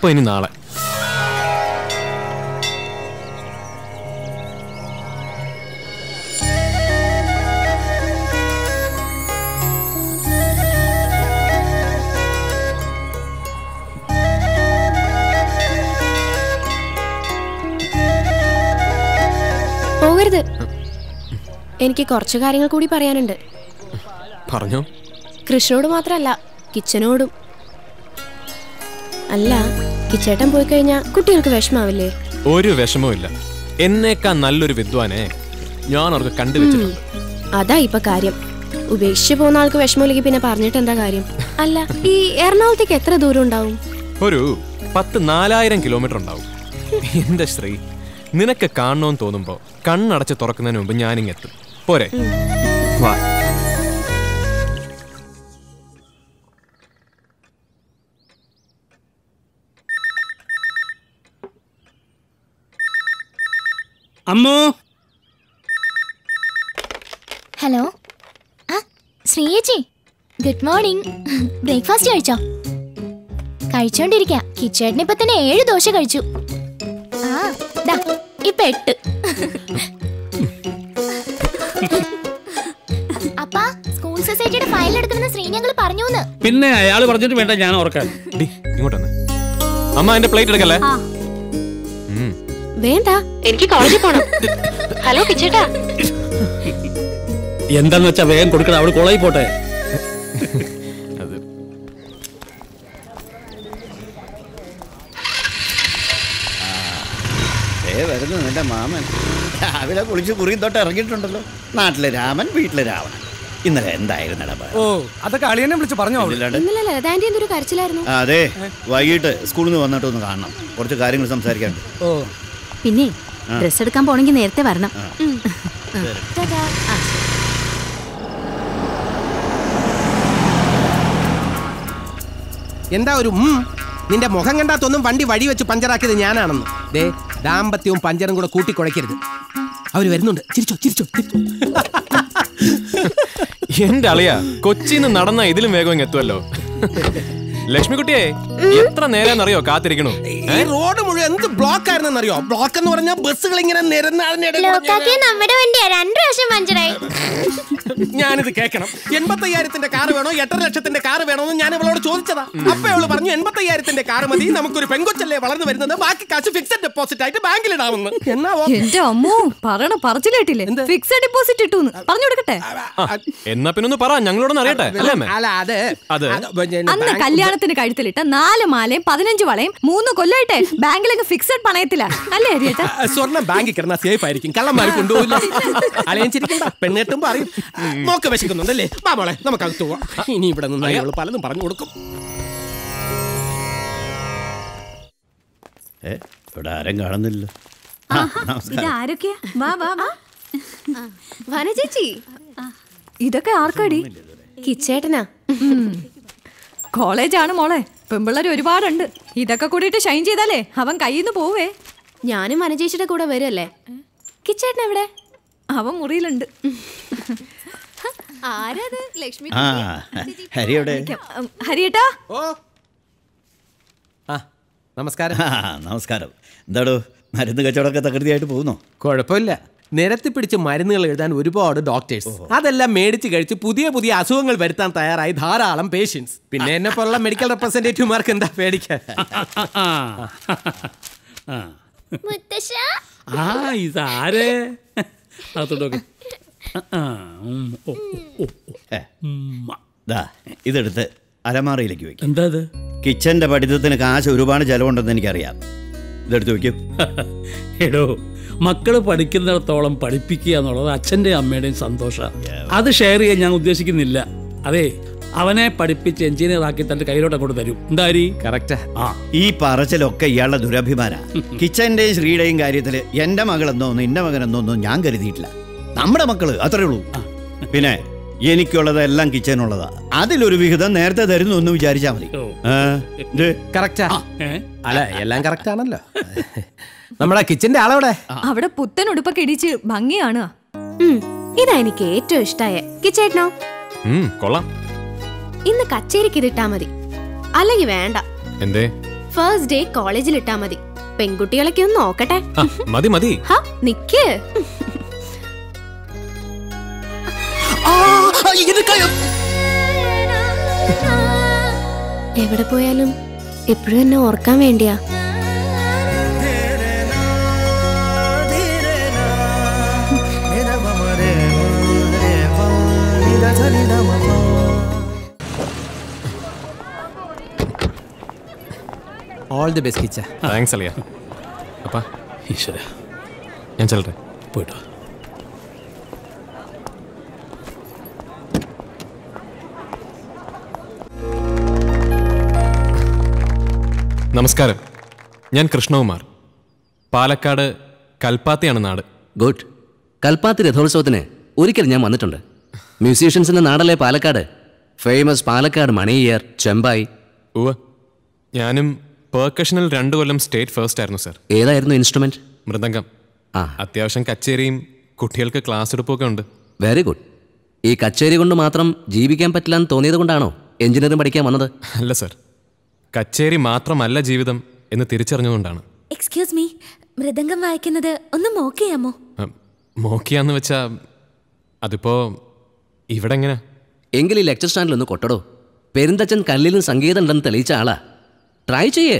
അപ്പൊ ഇനി നാളെ പോകരുത് എനിക്ക് കുറച്ച് കാര്യങ്ങൾ കൂടി പറയാനുണ്ട് പറഞ്ഞോ കൃഷ്ണനോട് മാത്രമല്ല കിച്ചനോടും അല്ല കിച്ചേട്ടൻ പോയി കഴിഞ്ഞാൽ കുട്ടികൾക്ക് വിഷമാവില്ലേ ഒരു വിഷമവും ഇല്ല എന്നേക്കാൾ നല്ലൊരു വിദ്വാനെ ഞാൻ അവർക്ക് കണ്ടുവച്ചിട്ടുണ്ട് അതാ ഇപ്പൊ കാര്യം ഉപേക്ഷിച്ച് പോകുന്ന ആൾക്ക് വിഷമമില്ലെങ്കിൽ പിന്നെ പറഞ്ഞിട്ട് എന്താ കാര്യം അല്ല ഈ എറണാകുളത്തേക്ക് എത്ര ദൂരം ഉണ്ടാവും ഒരു പത്ത് നാലായിരം കിലോമീറ്റർ ഉണ്ടാവും എന്റെ ശ്രീ നിനക്ക് കാണണമെന്ന് തോന്നുമ്പോ കണ്ണടച്ച് തുറക്കുന്നതിന് മുമ്പ് ഞാനിങ്ങെത്തും പോരെ വാ അമ്മോ ഹലോ ആ ശ്രീയേച്ചി ഗുഡ് മോർണിംഗ് ബ്രേക്ക്ഫാസ്റ്റ് കഴിച്ചോ കഴിച്ചോണ്ടിരിക്ക കിച്ചേട്ടന് ഇപ്പൊ തന്നെ ഏഴ് ദോശ കഴിച്ചു ആ ദാ ഇപ്പൊ എട്ട് അപ്പാ സ്കൂൾ സൊസൈറ്റിയുടെ ഫയൽ എടുക്കണമെന്ന് ശ്രീ ഞങ്ങൾ പറഞ്ഞു പിന്നെ അയാൾ പറഞ്ഞിട്ട് വേണ്ട ഞാൻ ഓർക്കാൻ ഡി ഇങ്ങോട്ട് വന്നേ അമ്മ എന്റെ പ്ലേറ്റ് എടുക്കല്ലേ ഉം. വേണ്ട എനിക്ക് കോളേജിൽ പോണം ഹലോ കിച്ചേട്ടാ എന്താന്ന് വെച്ചാ വേഗം കൊടുക്കണം അവിടെ കോളേജിൽ പോട്ടെ അത് ഏ വരുന്നു നിന്റെ മാമൻ രാവിലെ കുളിച്ച് കുറിയും തൊട്ട് ഇറങ്ങിയിട്ടുണ്ടല്ലോ നാട്ടിലെ രാമൻ വീട്ടിലെ രാവണൻ ഇന്നലെ എന്തായിരുന്നടാ ബഹളം? ഓ അതൊക്കെ അളിയനെ വിളിച്ച് പറഞ്ഞോ അവള് ഇല്ലാണ്ട്? ഇന്നലെ ലതാൻ്റെ എന്തൊരു കരച്ചിലായിരുന്നു ആ, അതെ വൈകിട്ട് സ്കൂളിൽ നിന്ന് വന്നിട്ട് ഒന്ന് കാണണം കുറച്ച് കാര്യങ്ങൾ സംസാരിക്കാനുണ്ട് ഓ പിന്നെ ഡ്രസ് എടുക്കാൻ പോണെങ്കിൽ നേരത്തെ വരണം എന്താ ഒരു ഉം? നിന്റെ മുഖം കണ്ടാത്തൊന്നും വണ്ടി വഴി വെച്ച് പഞ്ചറാക്കിയത് ഞാനാണെന്ന് ദേ ദാമ്പത്യവും പഞ്ചറും കൂടെ കൂട്ടിക്കുഴയ്ക്കരുത് അവര് വരുന്നുണ്ട് ചിരിച്ചോ ചിരിച്ചോ ചിരിച്ചോ. എന്റെ അളിയാ കൊച്ചിന്ന് നടന്ന ഇതിലും വേഗം ഇങ്ങ് എത്തുമല്ലോ ലക്ഷ്മിക്കുട്ടിയെ എത്ര നേരം കാത്തിരിക്കണു ഈ റോഡ് മുഴുവൻ എന്ത് ബ്ലോക്ക് ആയിരുന്നെന്നറിയോ ബ്ലോക്ക് എന്ന് പറഞ്ഞാൽ ബസ്സുകൾ ഇങ്ങനെ നിരന്നാടിനിടെ നമ്മുടെ വണ്ടിയാ രണ്ടു പ്രാവശ്യം പഞ്ചറായി ഞാനിത് കേൾക്കണം എൺപത്തയ്യായിരത്തിന്റെ കാറ് വേണോ എട്ടര ലക്ഷത്തിന്റെ കാറ് വേണോ എന്ന് ഞാൻ ഇവളോട് ചോദിച്ചതാ അപ്പൊ അവള് പറഞ്ഞു എൺപത്തയ്യായിരത്തിന്റെ കാറ് മതി നമുക്കൊരു പെങ്കൊച്ചല്ലേ വളർന്നു വരുന്നത് ബാക്കി കാശ് ഫിക്സഡ് ഡെപ്പോസിറ്റ് ആയിട്ട് ബാങ്കിൽ ഇടാമെന്ന് എന്നാ ഓക്കേ. എന്റെ അമ്മോ പറയണ പറച്ചിലേട്ടില്ലേ ഫിക്സഡ് ഡെപ്പോസിറ്റ് ഇട്ടു പറഞ്ഞു കൊടുക്കട്ടെ എന്നാ പിന്നെ ഒന്ന് പറ ഞങ്ങളോടൊന്ന് അറിയട്ടെ അല്ലേ അമ്മേ? അല്ല അത് അത്? അത് പിന്നെ അന്ന് ബാങ്ക് കല്യാണത്തിന് കഴുത്തിലിട്ട നാല് മാലയും പതിനഞ്ച് വളയും മൂന്ന് കൊല്ലമായിട്ടെ ബാങ്കിലൊക്കെ ഫിക്സഡ് പണയത്തില്ല അല്ലേ ഹരിയേട്ടാ ആ, സ്വർണ്ണം ബാങ്കിൽ കിടന്ന സേഫ് ആയിരിക്കും കള്ളന്മാർ കൊണ്ടുപോകില്ല അലയും ചിരിക്കണ്ട പെണ്ണെട്ടുമ്പോ അറിയും നോക്ക് വിശക്കുന്നുണ്ടല്ലേ വാ മോളെ നമുക്ക് അകത്ത് പോവാം ഇനി ഇവിടെ നിന്ന് അയാൾ പലതും പറഞ്ഞു കൊടുക്കും ഏ ഇവിടെ ആരും കാണുന്നില്ല ആ, നമസ്കാരം ഇത് ആരൊക്കെയാ വാ വാ വാ വന ചേച്ചി ഇതൊക്കെ ആർക്കാടി കിച്ചേട്ടനാ കോളേജാണ് മോളെ പെമ്പിള്ളേർ ഒരുപാടുണ്ട് ഇതൊക്കെ കൂടിയിട്ട് ഷൈൻ ചെയ്താലേ അവൻ കയ്യിൽ നിന്ന് പോവേ ഞാനും വനചേച്ചിയുടെ കൂടെ വരുമല്ലേ കിച്ചേട്ടൻ എവിടെ അവൻ മുറിയിലുണ്ട് ആരത് ലക്ഷ്മി ആ ഹരിയുടെ ഉം, ഹരിയേട്ടാ ഓ ആ നമസ്കാരം ആ നമസ്കാരം എന്താടോ മരുന്ന് കച്ചവടമൊക്കെ തകൃതിയായിട്ട് പോകുന്നോ കുഴപ്പമില്ല നിരത്തി പിടിച്ച് മരുന്നുകൾ എഴുതാൻ ഒരുപാട് ഡോക്ടേഴ്സ് അതെല്ലാം മേടിച്ച് കഴിച്ച് പുതിയ പുതിയ അസുഖങ്ങൾ വരുത്താൻ തയ്യാറായി ധാരാളം പേഷ്യൻസ് പിന്നെ എന്നെ പോലുള്ള മെഡിക്കൽ റെപ്രസെന്റേറ്റീവ്മാർക്ക് എന്താ പേടിക്കാൻ മുത്തശ്ശ ആ ഇതാരേ അകത്തോട്ടൊക്കെ ഏ, ദാ ഇതെടുത്ത് അലമാറയിലേക്ക് വെക്കും എന്താ ഇത് കിച്ചന്റെ പഠിത്തത്തിന് കാശ് ഒരുപാട് ചെലവുണ്ടെന്ന് എനിക്കറിയാം ഇതെടുത്ത് വെക്കും എടോ മക്കള് പഠിക്കുന്നിടത്തോളം പഠിപ്പിക്കുക എന്നുള്ളത് അച്ഛൻ്റെയും അമ്മയുടെയും സന്തോഷമാണ് അത് ഷെയർ ചെയ്യാൻ ഞാൻ ഉദ്ദേശിക്കുന്നില്ല അതെ അവനെ പഠിപ്പിച്ച് എഞ്ചിനീയർ ആക്കി തന്റെ കയ്യിലോട്ട് അങ്ങോട്ട് തരും എന്തായി കറക്റ്റാ ആ ഈ പറച്ചിലൊക്കെ ഇയാളുടെ ദുരഭിമാന കിച്ചന്റെയും ശ്രീയുടെയും കാര്യത്തിൽ എന്റെ മകളെന്നോ നിന്റെ മകനെന്നോ ഒന്നും ഞാൻ കരുതിയിട്ടില്ല നമ്മുടെ മക്കള് അത്രേ ഉള്ളൂ പിന്നെ എനിക്കുള്ളതെല്ലാം കിച്ചനുള്ളതാ അതിലൊരു വിഹിതം നേരത്തെ തരുന്നു എന്ന് വിചാരിച്ചാ മതി ഓ. ഏ, ഇത് കറക്റ്റാ ഏ? അല്ല എല്ലാം കറക്റ്റ് ആണല്ലോ നമ്മുടെ കിച്ചന്റെ ആളവിടെ അവിടെ പുത്തൻ ഉടുപ്പൊക്കെ ഇടിച്ച് ഭംഗിയാണ് ഉം, ഇതാ എനിക്ക് ഏറ്റവും ഇഷ്ടായ കിച്ചേട്ടനോ ഉം, കൊള്ളാം ഇന്ന് കച്ചേരിക്ക് ഇതിട്ടാ മതി അല്ലെങ്കിൽ വേണ്ട എന്തേ ഫസ്റ്റ് ഡേ കോളേജിൽ ഇട്ടാ മതി പെൺകുട്ടികളൊക്കെ ഒന്ന് നോക്കട്ടെ ആ മതി മതി ഹ നിക്ക് എവിടെ പോയാലും എപ്പോഴും എന്നെ ഓർക്കാൻ വേണ്ടിയാ all the best Kichcha thanks അളിയ അപ്പാ ഈശ്വര ഞാൻ ചെല്ലട്ടെ പോയിട്ടോ നമസ്കാരം ഞാൻ കൃഷ്ണകുമാർ പാലക്കാട് കൽപ്പാത്തിയാണ് നാട് ഗുഡ് കൽപ്പാത്തി രഥോത്സവത്തിന് ഒരിക്കൽ ഞാൻ വന്നിട്ടുണ്ട് മ്യൂസീഷ്യൻസിന്റെ നാടല്ലേ പാലക്കാട് ഫേമസ് പാലക്കാട് മണിയർ ചെമ്പായി ഉവ്വ് ഞാനും പേർക്കഷനിൽ രണ്ടു കൊല്ലം സ്റ്റേറ്റ് ഫസ്റ്റ് ആയിരുന്നു സർ ഏതായിരുന്നു ഇൻസ്ട്രുമെന്റ് മൃദംഗം ആ അത്യാവശ്യം കച്ചേരിയും കുട്ടികൾക്ക് ക്ലാസ് എടുപ്പൊക്കെ ഉണ്ട് വെരി ഗുഡ് ഈ കച്ചേരി കൊണ്ട് മാത്രം ജീവിക്കാൻ പറ്റില്ല എന്ന് തോന്നിയത് കൊണ്ടാണോ എഞ്ചിനീയറിംഗ് പഠിക്കാൻ വന്നത് അല്ല സർ കച്ചേരി മാത്രമല്ല ജീവിതം എന്ന് തിരിച്ചറിഞ്ഞുകൊണ്ടാണ് എക്സ്ക്യൂസ് മീ മൃദംഗം വായിക്കുന്നത് ഒന്ന് മോക്ക് ചെയ്യാമോ ഉം, മോക്കിയാന്ന് വെച്ചാ അതിപ്പോ ഇവിടെ എങ്ങനെ എങ്കിൽ ഈ ലെക്ചർ സ്റ്റാൻഡിൽ ഒന്ന് കൊട്ടടോ പെരുന്തച്ചൻ കല്ലിലും സംഗീതം ഉണ്ടെന്ന് തെളിയിച്ച ആളാ ട്രൈ ചെയ്യേ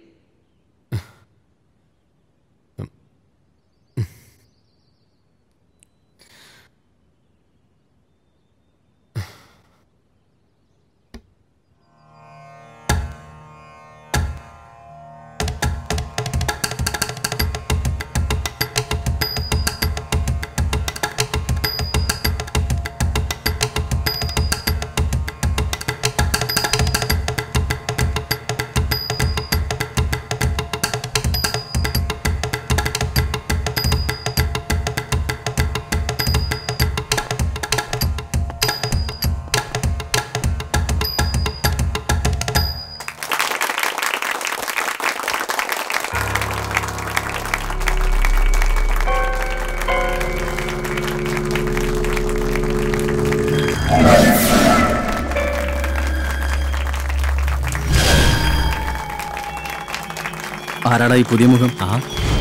ആരാടാ ഈ പുതിയ മുഖം ആ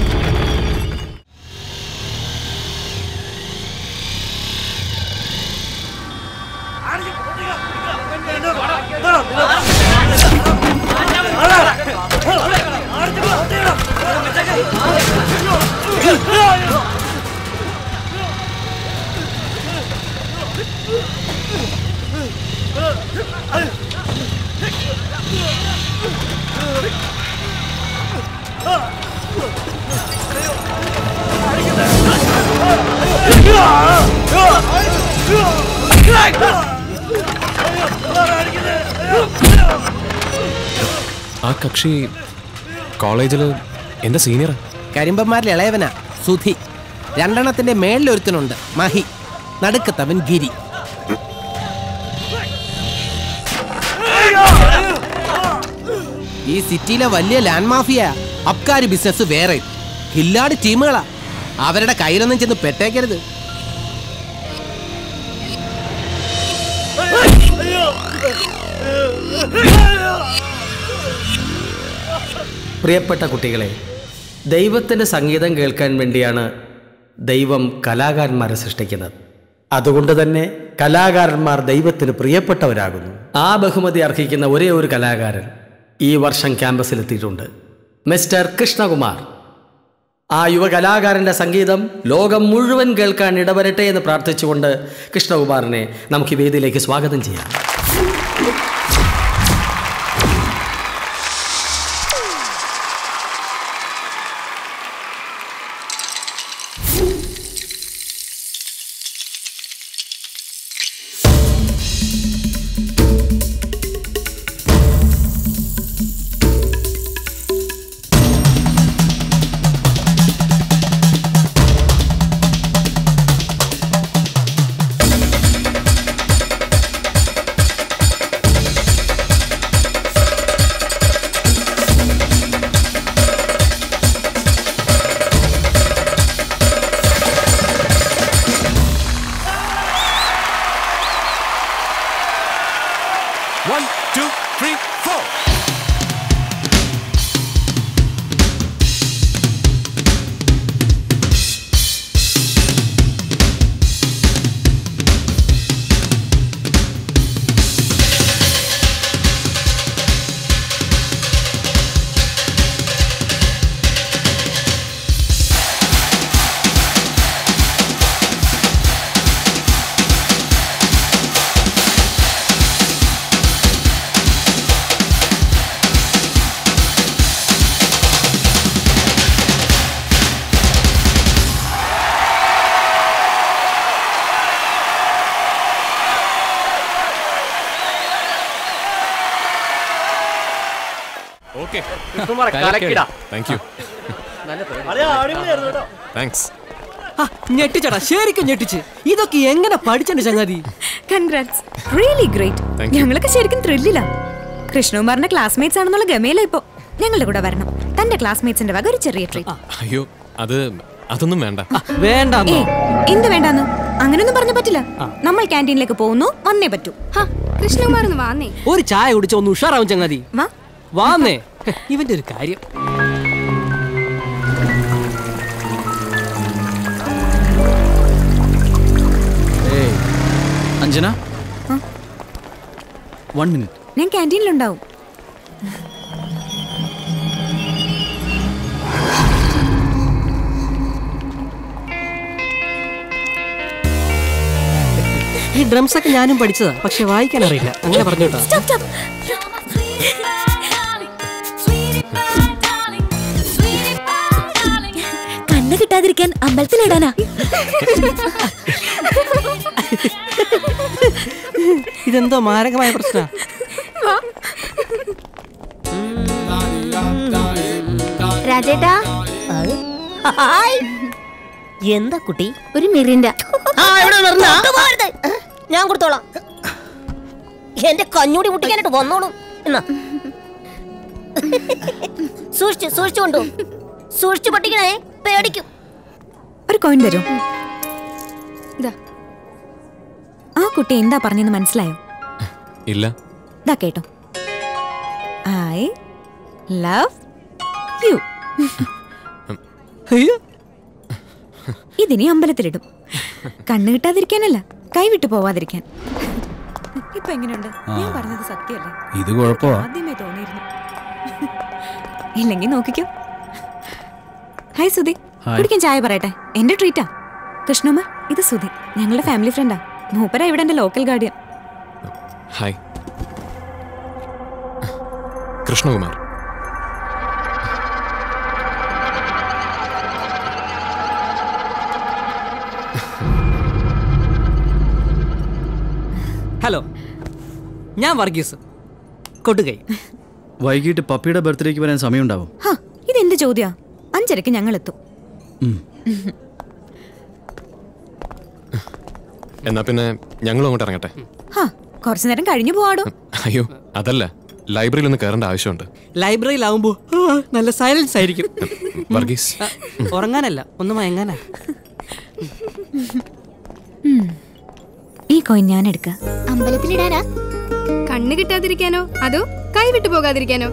ആ കക്ഷി കോളേജിൽ എന്റെ സീനിയറാ കരിമ്പന്മാരിൽ ഇളയവനാ സുധി രണ്ടെണ്ണത്തിന്റെ മേളിലൊരുത്തനുണ്ട് മഹി നടുക്കത്തവൻ ഗിരി ഈ സിറ്റിയിലെ വലിയ ലാൻഡ് മാഫിയ അബ്കാരി ബിസിനസ് വേറെ ഹില്ലാടി ടീമുകളാ അവരുടെ കയ്യിലൊന്നും ചെന്ന് പെട്ടേക്കരുത് പ്രിയപ്പെട്ട കുട്ടികളെ ദൈവത്തിൻ്റെ സംഗീതം കേൾക്കാൻ വേണ്ടിയാണ് ദൈവം കലാകാരന്മാരെ സൃഷ്ടിക്കുന്നത് അതുകൊണ്ട് തന്നെ കലാകാരന്മാർ ദൈവത്തിന് പ്രിയപ്പെട്ടവരാകുന്നു ആ ബഹുമതി അർഹിക്കുന്ന ഒരേ ഒരു കലാകാരൻ ഈ വർഷം ക്യാമ്പസിലെത്തിയിട്ടുണ്ട് മിസ്റ്റർ കൃഷ്ണകുമാർ ആ യുവ കലാകാരൻ്റെ സംഗീതം ലോകം മുഴുവൻ കേൾക്കാൻ ഇടവരട്ടെ എന്ന് പ്രാർത്ഥിച്ചുകൊണ്ട് കൃഷ്ണകുമാറിനെ നമുക്ക് ഈ വേദിയിലേക്ക് സ്വാഗതം ചെയ്യാം One, two, three, four. Okay കലക്കിടാ. താങ്ക് യു താങ്ക്സ് ഞെട്ടിച്ചടാ ശരിക്കും ഞെട്ടിച്ച് ഇതൊക്കെ എങ്ങനെ പഠിച്ചെന്റെ ചങ്ങാതി congrats really great Thank you. ഞങ്ങളൊക്കെ ശരിക്കും ത്രില്ലില്ല കൃഷ്ണകുമാറിന്റെ ക്ലാസ്മേറ്റ്സ് ആണെന്നുള്ള ഗമയില ഇപ്പോ ഞങ്ങളുടെ കൂടെ വരണം തന്റെ ക്ലാസ്മേറ്റ്സിന്റെ വക ഒരു ചെറിയ ട്രീറ്റ് അയ്യോ അത് അതൊന്നും വേണ്ട വേണ്ട ഏ എന്ത് വേണ്ടാന്ന് അങ്ങനെയൊന്നും പറഞ്ഞ പറ്റില്ല നമ്മൾ ക്യാൻറ്റീനിലേക്ക് പോകുന്നു വന്നേ പറ്റൂ കൃഷ്ണകുമാർ ഒന്ന് വാന്നേ ഒരു ചായ കുടിച്ച ഒന്ന് ഉഷാറാവും ചങ്ങാതി വാ വാന്നേ ഇവന്റെ ഒരു കാര്യം ഏയ് അഞ്ജന വൺ മിനിറ്റ് ഞാൻ ക്യാൻറ്റീനിലുണ്ടാവും ഈ ഡ്രംസ് ഒക്കെ ഞാനും പഠിച്ചതാ പക്ഷെ വായിക്കാൻ അറിയില്ല അങ്ങനെ പറഞ്ഞോട്ടാ കണ്ണ് കിട്ടാതിരിക്കാൻ അമ്പലത്തിലിടാനാ ഇതെന്തോ മാരകമായ പ്രശ്ന രാജേട്ടാ എന്താ കുട്ടി ഒരു മിറിന്റെ ഞാൻ കൊടുത്തോളാം എന്റെ കഞ്ഞൂടി മുട്ടിക്കാനായിട്ട് വന്നോളൂ എന്നാ സൂക്ഷിച്ചു സൂക്ഷിച്ചു കൊണ്ടു സൂക്ഷിച്ചു പൊട്ടിക്കണേ പേടിക്കും ഒരു കോയിൻ തരൂ ഇതാ. ആ കുട്ടി എന്താ പറഞ്ഞെന്ന് മനസ്സിലായോ ഇല്ല ഇതാ കേട്ടോ ഐ ലവ് യു അയ്യോ ഇതിനി അമ്പലത്തിലിടും കണ്ണു കിട്ടാതിരിക്കാനല്ല കൈവിട്ടു പോവാതിരിക്കാൻ ഇപ്പൊ എങ്ങനെയുണ്ട് ഞാൻ പറഞ്ഞത് സത്യമല്ലേ ഇത് കുഴപ്പമാ ആദ്യമേ തോന്നിയിരുന്നു ഇല്ലെങ്കിൽ നോക്കിക്കോ ഹായ് സുധി ഹായ്. കുടിക്കാൻ ചായ പറയട്ടെ എന്റെ ട്രീറ്റാ കൃഷ്ണമ്മ ഇത് സുധി ഞങ്ങളുടെ ഫാമിലി ഫ്രണ്ടാ മൂപ്പര ഇവിടെ എന്റെ local guardian hi Krishnakumar hello ഞാൻ വർഗീസ് കൊടുകൈ വൈകിട്ട് പപ്പിയുടെ ബർത്ത്ഡേക്ക് വരാൻ സമയമുണ്ടാവും ഹാ ഇതെന്ത് ചോദ്യാ അഞ്ചരക്ക് ഞങ്ങൾ എത്തും ഉം. എന്നാ പിന്നെ ഞങ്ങളും അങ്ങോട്ട് ഇറങ്ങട്ടെ ഹാ കുറച്ചു നേരം കഴിഞ്ഞു പോവാടോ അയ്യോ അതല്ല ലൈബ്രറിയിൽ ഒന്ന് കയറേണ്ട ആവശ്യമുണ്ട് ലൈബ്രറിയിലാവുമ്പോ ആ, നല്ല സൈലൻസ് ആയിരിക്കും വർഗീസ് ആ, ഉറങ്ങാനല്ല ഒന്ന് മയങ്ങാനാ ഉം. ഈ കോയിൻ ഞാൻ എടുക്കാം അമ്പലത്തിലിടാനാ കണ്ണ് കിട്ടാതിരിക്കാനോ അതോ കൈ വിട്ടു പോകാതിരിക്കാനോ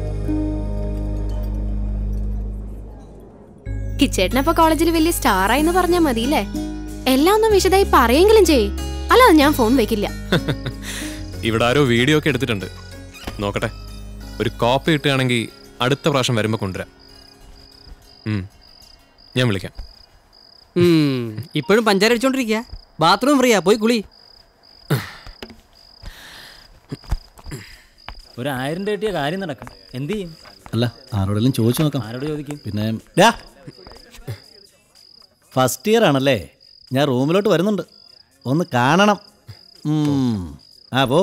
കിച്ചേട്ടനപ്പൊ കോളേജിൽ വലിയ സ്റ്റാർ ആയിന്ന് പറഞ്ഞാ മതിയില്ലേ എല്ലാം ഒന്ന് വിശദമായി പറയെങ്കിലും ചെയ്യ് അല്ലാതെ ഞാൻ ഫോൺ വെക്കില്ല ഇവിടെ ആരോ വീഡിയോ ഒക്കെ എടുത്തിട്ടുണ്ട് നോക്കട്ടെ ഒരു കോപ്പി കിട്ടുകയാണെങ്കിൽ അടുത്ത പ്രാവശ്യം വരുമ്പോൾ കൊണ്ടുവരാം ഉം. ഞാൻ വിളിക്കാം ഉം, ഇപ്പോഴും പഞ്ചാര അടിച്ചോണ്ടിരിക്കുക ബാത്റൂം ഫ്രീയാ പോയി കുളി ഒരു ആയിരം രൂപ കിട്ടിയ കാര്യം നടക്കും എന്ത് ചെയ്യും അല്ല ആരോടെങ്കിലും ചോദിച്ചു നോക്കാം ആരോട് ചോദിക്കും പിന്നെ ഫസ്റ്റ് ഇയർ ആണല്ലേ ഞാൻ റൂമിലോട്ട് വരുന്നുണ്ട് ഒന്ന് കാണണം ഉം. ആ പോ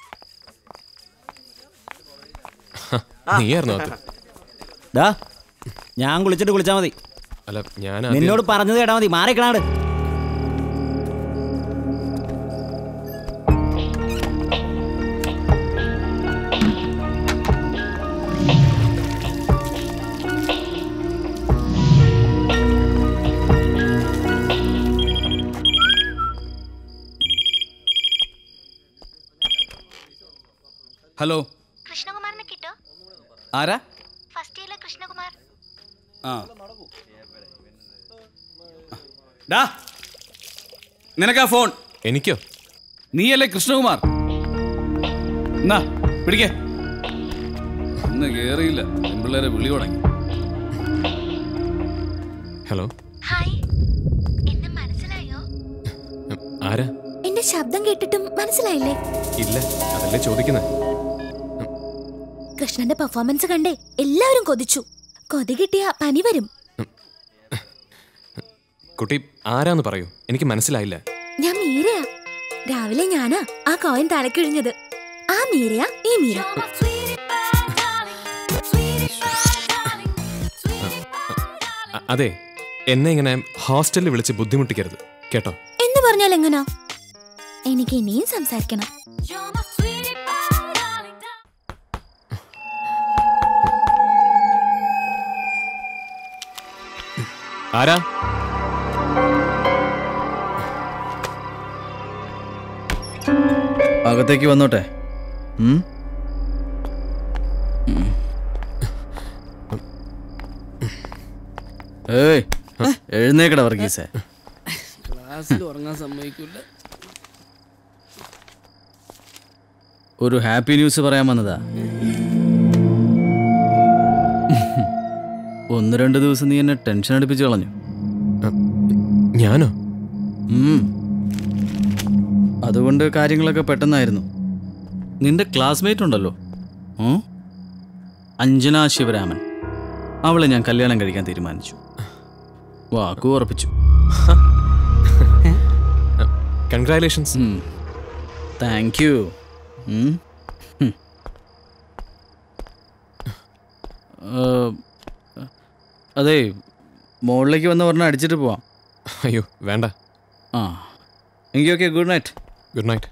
നീയായിരുന്നു അത് ഡാ ഞാൻ കുളിച്ചിട്ട് കുളിച്ചാൽ മതി അല്ല ഞാൻ ആദ്യം- നിന്നോട് പറഞ്ഞത് കേട്ടാ മതി മാറിക്കണാട് ഹലോ കൃഷ്ണകുമാറിനെ കിട്ടോ ആരാ ഫസ്റ്റ് ഇയറിലെ കൃഷ്ണകുമാർ ആ ഡാ നിനക്കാ ഫോൺ എനിക്കോ നീയല്ലേ കൃഷ്ണകുമാർ എന്നാ പിടിക്കേ ഇന്ന് കേറിയില്ല പെൺപിള്ളേരെ വിളി തുടങ്ങി ഹലോ ഹായ് എന്നെ മനസ്സിലായോ ഉം, ആരാ എന്റെ ശബ്ദം കേട്ടിട്ടും മനസ്സിലായില്ലേ ഇല്ല അതല്ലേ ചോദിക്കുന്നത് കൃഷ്ണന്റെ പെർഫോമൻസ് കണ്ടേ എല്ലാവരും കൊതിച്ചു കൊതി കിട്ടിയ പനി വരും കുട്ടി ആരാന്ന് പറയൂ എനിക്ക് മനസ്സിലായില്ല ഞാൻ മീരയാ രാവിലെ ഞാനാ ആ കോയിൻ തലക്കിഴിഞ്ഞത് ആ മീരയാ ഈ മീര അതെ എന്നെ ഇങ്ങനെ ഹോസ്റ്റലിൽ വിളിച്ച് ബുദ്ധിമുട്ടിക്കരുത് കേട്ടോ എന്ന് പറഞ്ഞാൽ എങ്ങനാ എനിക്ക് ഇനിയും സംസാരിക്കണം ആരാ അകത്തേക്ക് വന്നോട്ടെ ഉം? ഉം. ഏയ് എഴുന്നേക്കട വർഗീസേ ക്ലാസ്സിൽ ഉറങ്ങാൻ സമ്മതിക്കില്ല ഒരു ഹാപ്പി ന്യൂസ് പറയാൻ വന്നതാ ഒന്ന് രണ്ട് ദിവസം നീ എന്നെ ടെൻഷൻ അടുപ്പിച്ച് കളഞ്ഞു ഞാനോ ഉം. അതുകൊണ്ട് കാര്യങ്ങളൊക്കെ പെട്ടെന്നായിരുന്നു നിന്റെ ക്ലാസ്മേറ്റ് ഉണ്ടല്ലോ ഉം? അഞ്ജന ശിവരാമൻ അവളെ ഞാൻ കല്യാണം കഴിക്കാൻ തീരുമാനിച്ചു വാക്കു ഉറപ്പിച്ചു കൺഗ്രാലേഷൻസ് താങ്ക് യു അതെ മുകളിലേക്ക് വന്ന് പറഞ്ഞാൽ അടിച്ചിട്ട് പോവാം അയ്യോ വേണ്ട ആ എങ്കിൽ okay good night good night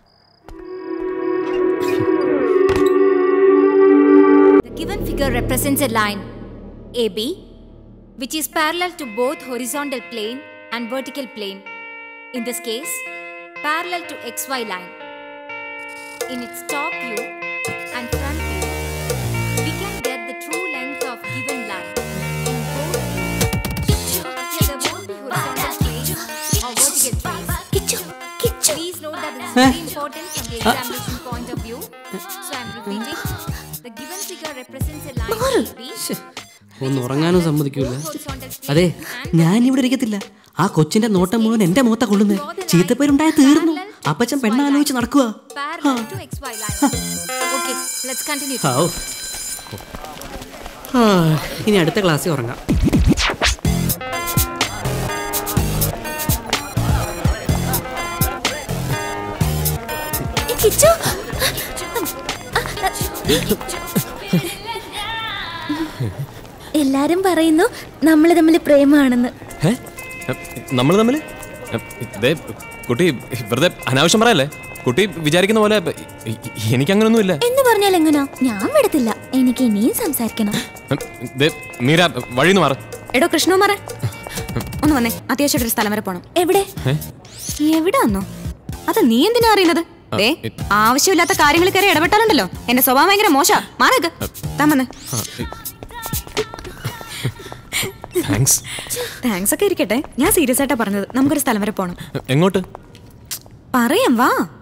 The given figure represents a line AB which is parallel to both horizontal plane and vertical plane. In this case, parallel to XY line. In its top view and front view, we can get the true length of given line. In both views, there won't be horizontal plane or vertical plane. Please note that this is very important from the examination point of view. So I'm repeating. The given figure represents a line AB ഒന്ന് ഉറങ്ങാനും സമ്മതിക്കൂല അതെ ഞാൻ ഇവിടെ ഇരിക്കത്തില്ല ആ കൊച്ചിന്റെ നോട്ടം മുഴുവൻ എന്റെ മുഖത്താ കൊള്ളുന്നത് ചീത്തപ്പേരുണ്ടായ തീർന്നു അപ്പച്ചൻ പെണ്ണാലോചിച്ച് നടക്കുക parallel to XY line. Okay, let's continue. ഹാവൂ. ആ, ഇനി അടുത്ത ക്ലാസ്സിൽ ഉറങ്ങാം കിച്ചു എല്ലാരും പറയുന്നു നമ്മൾ തമ്മിൽ പ്രേമാണെന്ന് നമ്മൾ തമ്മിൽ ഇതേ കുട്ടി വെറുതെ അനാവശ്യം പറയല്ലേ കുട്ടി വിചാരിക്കുന്ന പോലെ എ- എനിക്കങ്ങനൊന്നും ഇല്ല എന്ന് പറഞ്ഞാൽ എങ്ങനാ ഞാൻ വിടത്തില്ല എനിക്ക് ഇനിയും സംസാരിക്കണം ദേ, മീര വഴിന്ന് മാറ എടോ കൃഷ്ണകുമാറെ ഒന്ന് വന്നേ അത്യാവശ്യമായിട്ട് ഒരു സ്ഥലം വരെ പോണം എവിടെ എവിടെ വന്നോ അത് നീ എന്തിനാ അറിയുന്നത് ദേ ആവശ്യമില്ലാത്ത കാര്യങ്ങളിൽ കയറി ഇടപെട്ടാലുണ്ടല്ലോ എന്റെ സ്വഭാവം ഭയങ്കര മോശ മാറേക്ക് താൻ വന്നേ താങ്ക്സ് താങ്ക്സ് ഒക്കെ ഇരിക്കട്ടെ ഞാൻ സീരിയസ് ആയിട്ടാ പറഞ്ഞത് നമുക്കൊരു സ്ഥലം വരെ പോണം എങ്ങോട്ട് പറയാം വാ